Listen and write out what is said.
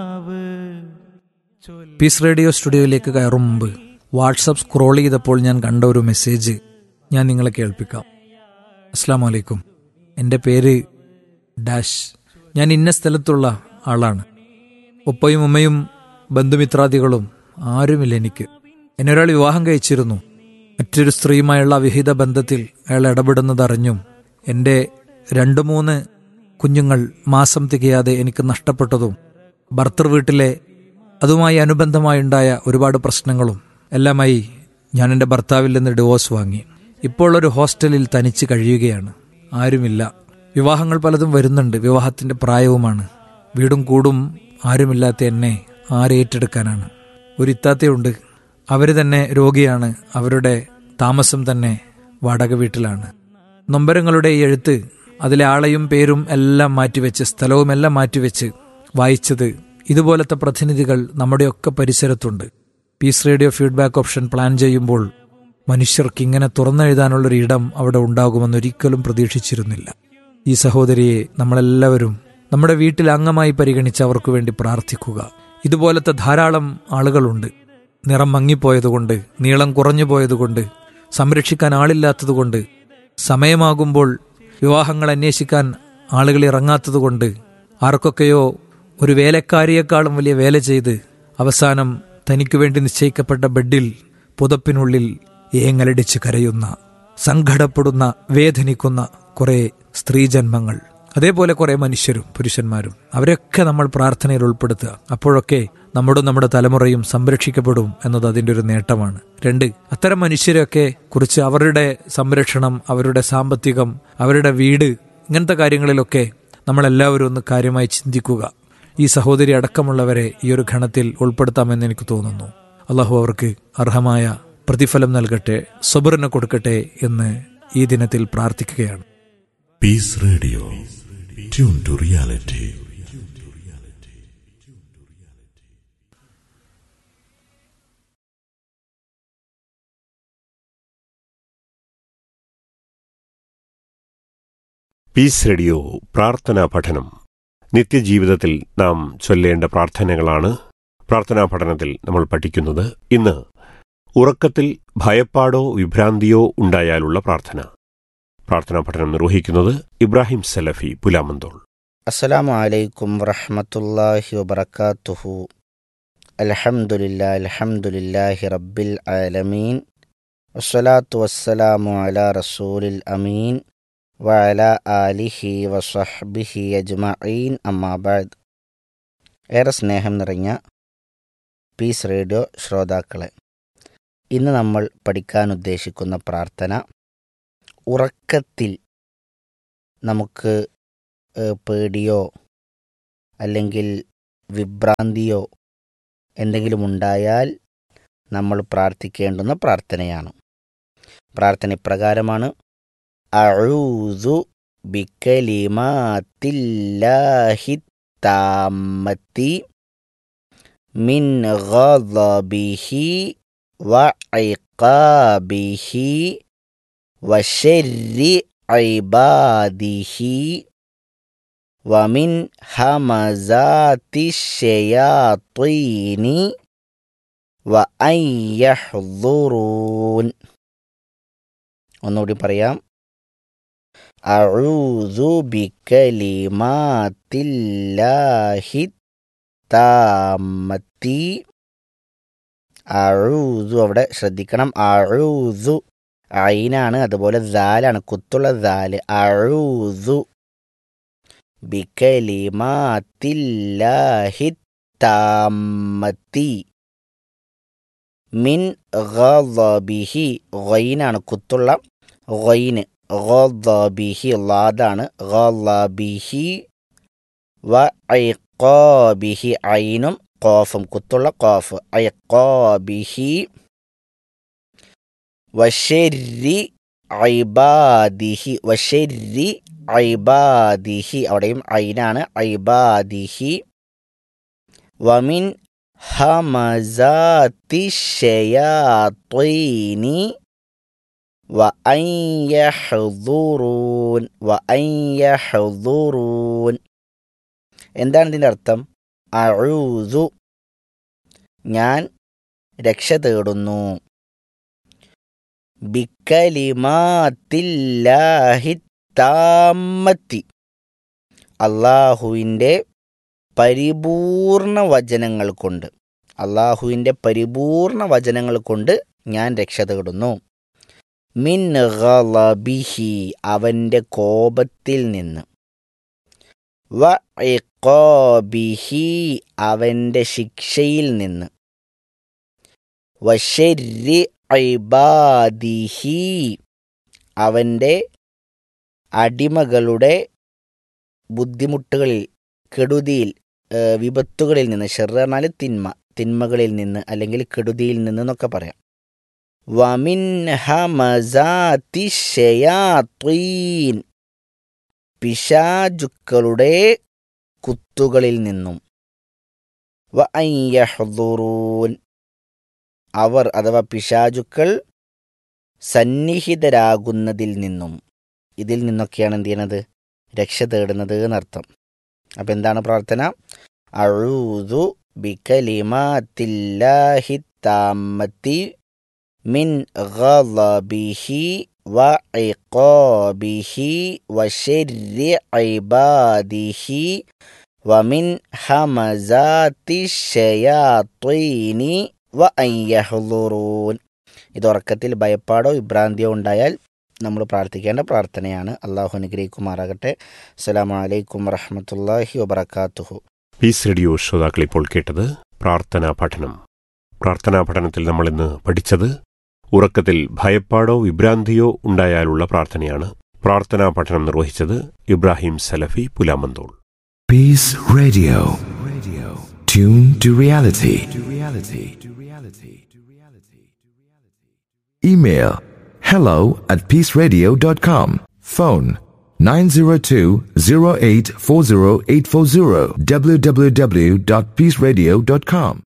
Piece radio സ്റ്റുഡിയോയിലേക്ക് കയറും മുമ്പ് WhatsApp scroll ചെയ്തപ്പോൾ ഞാൻ കണ്ട ഒരു മെസ്സേജ് ഞാൻ നിങ്ങളെ കേൾപ്പിക്കാം അസ്സാം വലൈക്കും എൻ്റെ പേര് ഡാഷ് ഞാൻ ഇന്ന സ്ഥലത്തുള്ള ആളാണ് ഉപ്പയും ഉമ്മയും ബന്ധുമിത്രാദികളും ആരുമില്ല എനിക്ക് എന്നെ ഒരാൾ വിവാഹം കഴിച്ചിരുന്നു മറ്റൊരു സ്ത്രീയുമായുള്ള അവിഹിത ബന്ധത്തിൽ അയാൾ ഇടപെടുന്നതറിഞ്ഞും എൻ്റെ രണ്ട് മൂന്ന് കുഞ്ഞുങ്ങൾ മാസം തികയാതെ എനിക്ക് നഷ്ടപ്പെട്ടതും ഭർത്തൃ വീട്ടിലെ അതുമായി അനുബന്ധമായുണ്ടായ ഒരുപാട് പ്രശ്നങ്ങളും എല്ലാമായി ഞാൻ എൻ്റെ ഭർത്താവിൽ നിന്ന് ഡിവോഴ്സ് വാങ്ങി ഇപ്പോൾ ഒരു ഹോസ്റ്റലിൽ തനിച്ച് കഴിയുകയാണ് ആരുമില്ല വിവാഹങ്ങൾ പലതും വരുന്നുണ്ട് വിവാഹത്തിൻ്റെ പ്രായവുമാണ് വീടും കൂടും ആരുമില്ലാത്ത എന്നെ ആരേറ്റെടുക്കാനാണ് ഒരു ഇത്താത്തയുണ്ട് അവർ തന്നെ രോഗിയാണ് അവരുടെ താമസം തന്നെ വാടക വീട്ടിലാണ് നൊമ്പരങ്ങളുടെ ഈ എഴുത്ത് അതിലെ ആളെയും പേരും എല്ലാം മാറ്റിവെച്ച് സ്ഥലവും എല്ലാം മാറ്റിവെച്ച് വായിച്ചത് ഇതുപോലത്തെ പ്രതിനിധികൾ നമ്മുടെയൊക്കെ പരിസരത്തുണ്ട് peace radio feedback option plan ചെയ്യുമ്പോൾ മനുഷ്യർക്ക് ഇങ്ങനെ തുറന്നെഴുതാനുള്ളൊരു ഇടം അവിടെ ഉണ്ടാകുമെന്നൊരിക്കലും പ്രതീക്ഷിച്ചിരുന്നില്ല ഈ സഹോദരിയെ നമ്മളെല്ലാവരും നമ്മുടെ വീട്ടിൽ അംഗമായി പരിഗണിച്ച് അവർക്ക് വേണ്ടി പ്രാർത്ഥിക്കുക ഇതുപോലത്തെ ധാരാളം ആളുകളുണ്ട് നിറം മങ്ങിപ്പോയതുകൊണ്ട് നീളം കുറഞ്ഞു പോയതുകൊണ്ട് സംരക്ഷിക്കാൻ ആളില്ലാത്തതുകൊണ്ട് സമയമാകുമ്പോൾ വിവാഹങ്ങൾ അന്വേഷിക്കാൻ ആളുകൾ ഇറങ്ങാത്തതുകൊണ്ട് ആർക്കൊക്കെയോ ഒരു വേലക്കാരിയേക്കാളും വലിയ വേല ചെയ്ത് അവസാനം തനിക്കു വേണ്ടി നിശ്ചയിക്കപ്പെട്ട ബെഡിൽ പുതപ്പിനുള്ളിൽ ഏങ്ങലടിച്ച് കരയുന്ന സങ്കടപ്പെടുന്ന വേദനിക്കുന്ന കുറെ സ്ത്രീജന്മങ്ങൾ അതേപോലെ കുറെ മനുഷ്യരും പുരുഷന്മാരും അവരൊക്കെ നമ്മൾ പ്രാർത്ഥനയിൽ ഉൾപ്പെടുത്തുക അപ്പോഴൊക്കെ നമ്മുടെ നമ്മുടെ തലമുറയും സംരക്ഷിക്കപ്പെടും എന്നത് അതിൻ്റെ ഒരു നേട്ടമാണ് രണ്ട് അത്തരം മനുഷ്യരെയൊക്കെ കുറിച്ച് അവരുടെ സംരക്ഷണം അവരുടെ സാമ്പത്തികം അവരുടെ വീട് ഇങ്ങനത്തെ കാര്യങ്ങളിലൊക്കെ നമ്മളെല്ലാവരും ഒന്ന് കാര്യമായി ചിന്തിക്കുക ഈ സഹോദരി അടക്കമുള്ളവരെ ഈ ഒരു ഘണത്തിൽ ഉൾപ്പെടുത്താമെന്ന് എനിക്ക് തോന്നുന്നു അള്ളാഹു അവർക്ക് അർഹമായ പ്രതിഫലം നൽകട്ടെ സബറിന് കൊടുക്കട്ടെ എന്ന് ഈ ദിനത്തിൽ പ്രാർത്ഥിക്കുകയാണ് peace radio tune to reality peace radio പ്രാർത്ഥനാ പഠനം നിത്യജീവിതത്തിൽ നാം ചൊല്ലേണ്ട പ്രാർത്ഥനകളാണ് പ്രാർത്ഥനാ പഠനത്തിൽ നമ്മൾ പഠിക്കുന്നത് ഇന്ന് ഉറക്കത്തിൽ ഭയപ്പാടോ വിഭ്രാന്തിയോ ഉണ്ടായാലുള്ള പ്രാർത്ഥന പ്രാർത്ഥനാ പഠനം നിർവഹിക്കുന്നത് ഇബ്രാഹിം സലഫി പുലാമന്തോൾ അസ്സലാമു അലൈക്കും വറഹ്മത്തുള്ളാഹി വബറകാതുഹു അൽഹംദുലില്ലാ അൽഹംദുലില്ലാഹി റബ്ബിൽ ആലമീൻ വസ്സലാത്തു വസ്സലാമു അലാ റസൂലിൽ അമീൻ വഅല ആലിഹി വസഹ്ബിഹി അജ്മഈൻ അമ്മാ ബഅദ് ഏറെ സ്നേഹം നിറഞ്ഞ പീസ് റേഡിയോ ശ്രോതാക്കളെ ഇന്ന് നമ്മൾ പഠിക്കാൻ ഉദ്ദേശിക്കുന്ന പ്രാർത്ഥന ഉറക്കത്തിൽ നമുക്ക് ഏഹ് പേടിയോ അല്ലെങ്കിൽ വിഭ്രാന്തിയോ എന്തെങ്കിലും ഉണ്ടായാൽ നമ്മൾ പ്രാർത്ഥിക്കേണ്ടുന്ന പ്രാർത്ഥനയാണ് പ്രാർത്ഥന ഇപ്രകാരമാണ് അഊദു ബിക്കലിമാത്തില്ലാഹി താമത്തി മിൻ ഗളബിഹി വഇഖാബിഹി വശർരി ഇബാദിഹി ومن همزات الشياطين وأن يحضرون ഒന്നുകൂടി പറയാം അഊദു ബിക്കലിമാത്തില്ലാഹി താമത്തി അഊദു അവിടെ ശ്രദ്ധിക്കണം അഊദു ഐനാണ് അതുപോലെ ദാലാണ് കുത്തുള്ള ദാല് അഊദു ബിക്കലിമാത്തില്ലാഹി താമത്തി മിൻ ഗളബിഹി ഗൈനാണ് കുത്തുള്ള ഗൈന് ഗളബിഹി ലാദാണ് ഗളബിഹി വ ഐഖാബിഹി ഐനും ഖാഫും കുത്തുള്ള ഖാഫ് ഐഖാബിഹി വശരി ഐബാദിഹി വശരി ഐബാദിഹി അവിടെയും ഐനാണ് ഐബാദിഹി വമിൻ ഹമസാത്തി ഷയാത്വീനി وأن يحضرون وأن يحضرون എന്താണ് ഇതിൻ്റെ അർത്ഥം അഴൂതു ഞാൻ രക്ഷ തേടുന്നു ബിക്കലിമാത്തില്ലാഹി താമത്തി അള്ളാഹുവിൻ്റെ പരിപൂർണ വചനങ്ങൾ കൊണ്ട് അള്ളാഹുവിൻ്റെ പരിപൂർണ വചനങ്ങൾ കൊണ്ട് ഞാൻ രക്ഷ തേടുന്നു മിൻ ഗളബിഹി അവൻ്റെ കോപത്തിൽ നിന്ന് വ ഇഖാബിഹി അവൻ്റെ ശിക്ഷയിൽ നിന്ന് വശരി ഇബാദിഹി അവൻ്റെ അടിമകളുടെ ബുദ്ധിമുട്ടുകളിൽ കെടുതിയിൽ ഏഹ് വിപത്തുകളിൽ നിന്ന് ഷെറ് പറഞ്ഞാൽ തിന്മ തിന്മകളിൽ നിന്ന് അല്ലെങ്കിൽ കെടുതിയിൽ നിന്ന് എന്നൊക്കെ പറയാം വമിൻ ഹമസാത്തി ഷയാത്വീൻ പിശാചുക്കളുടെ കുത്തുകളിൽ നിന്നും വ അയ്യഹ്ദുറൂൻ അവർ അഥവാ പിശാചുക്കൾ സന്നിഹിതരാകുന്നതിൽ നിന്നും ഇതിൽ നിന്നൊക്കെയാണ് എന്ത് ചെയ്യണത് രക്ഷ തേടുന്നത് എന്നർത്ഥം അപ്പം എന്താണ് പ്രാർത്ഥന അഴൂതു ബികലിമാത്തില്ലാഹി താമത്തി മിൻ ഗളബിഹി വ ഇഖാബിഹി വശരി ഇബാദിഹി വമിൻ ഹമസാത്തി ഷയാത്വീനി വ അയ്യഹ്ളുറൂൻ ഇത് ഉറക്കത്തിൽ ഭയപ്പാടോ വിഭ്രാന്തിയോ ഉണ്ടായാൽ നമ്മൾ പ്രാർത്ഥിക്കേണ്ട പ്രാർത്ഥനയാണ് അള്ളാഹു അനുഗ്രഹിക്കുമാറാകട്ടെ അസ്സലാമു അലൈക്കും വറഹമത്തല്ലാഹി വബർക്കാത്തുഹു പീസ് റേഡിയോ ശ്രോതാക്കൾ ഇപ്പോൾ കേട്ടത് പ്രാർത്ഥനാ പഠനം പ്രാർത്ഥനാ പഠനത്തിൽ നമ്മൾ ഇന്ന് പഠിച്ചത് ഉറക്കത്തിൽ ഭയപ്പാടോ വിഭ്രാന്തിയോ ഉണ്ടായാലുള്ള പ്രാർത്ഥനയാണ് പ്രാർത്ഥനാ പഠനം നിർവഹിച്ചത് ഇബ്രാഹിം സലഫി Pulamanthole Peace Radio. Radio. Tune to reality. To reality. To reality. To reality. Email hello at peaceradio.com. Phone 902-0840840 www.peaceradio.com.